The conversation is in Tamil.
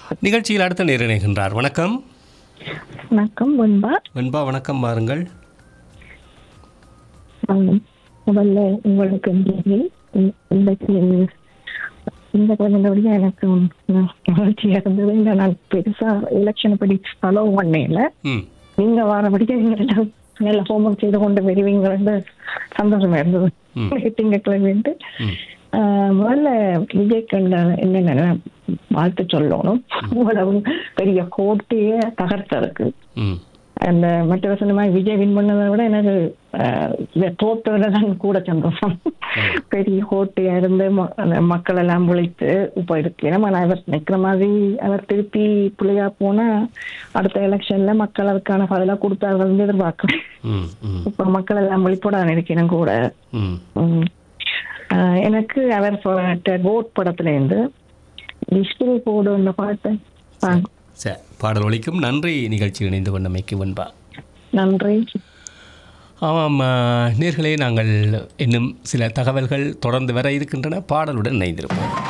நிகழ்ச்சியில் அடுத்த நேர் இணைகின்றார் வணக்கம் வணக்கம் முன்பா வெண்பா வணக்கம் பாருங்கள் ஆம். முதல்ல உங்களுக்கு நன்றி. இ- இன்றைக்கு இந்த குழந்தையோடய எனக்கு மகிழ்ச்சியா இருந்தது இந்த நான் பெருசா எலெக்ஷனை படி ஃபாலோ பண்ணல ம் நீங்க வாரபடிக்க நீங்க எல்லாம் நல்ல ஹோம்ஒர்க் செய்து கொண்டு வருவீங்கன்னு சந்தோஷமா இருந்தது ம். திங்கக்கிழமைன்ட்டு ம் ஆஹ் முதல்ல விஜய் கண்ட என்னென்ன வாழ்த்து சொல்லணும் இவ்வளவு பெரிய கோட்டையே தகர்த்ததுக்கு ம் அந்த மற்ற வசனமா விஜய் வின் பண்ணதை விட எனக்கு ஆஹ், இந்த தோத்ததுல தான் கூட சந்தோஷம் பெரிய கோட்டையா இருந்து ம- அந்த மக்கள் எல்லாம் உழைத்து இப்போ இருக்கு நம்ம அவர் நிக்கிற மாதிரி அவர் திருப்பி பிள்ளையா போனா அடுத்த எலெக்ஷன்ல மக்கள் அதுக்கான பதிலா கொடுத்தார்கள் எதிர்பார்க்கிறேன் ம் ம் இப்ப மக்கள் எல்லாம் விழிப்போட நினைக்கிறேன் கூட ம் உம். ஆஹ், எனக்கு அவர் போட்ட கோட் படத்துல இருந்து டிஸ்பிளே போடு அந்த பாட்டு ஆ, சரி பாடல் ஒலிக்கும் நன்றி நிகழ்ச்சியில் இணைந்து கொண்டமைக்கு வெண்பா நன்றி ஆமாம் ஆ, நேர்களே நாங்கள் இன்னும் சில தகவல்கள் தொடர்ந்து வர இருக்கின்றன பாடலுடன் இணைந்திருப்போம்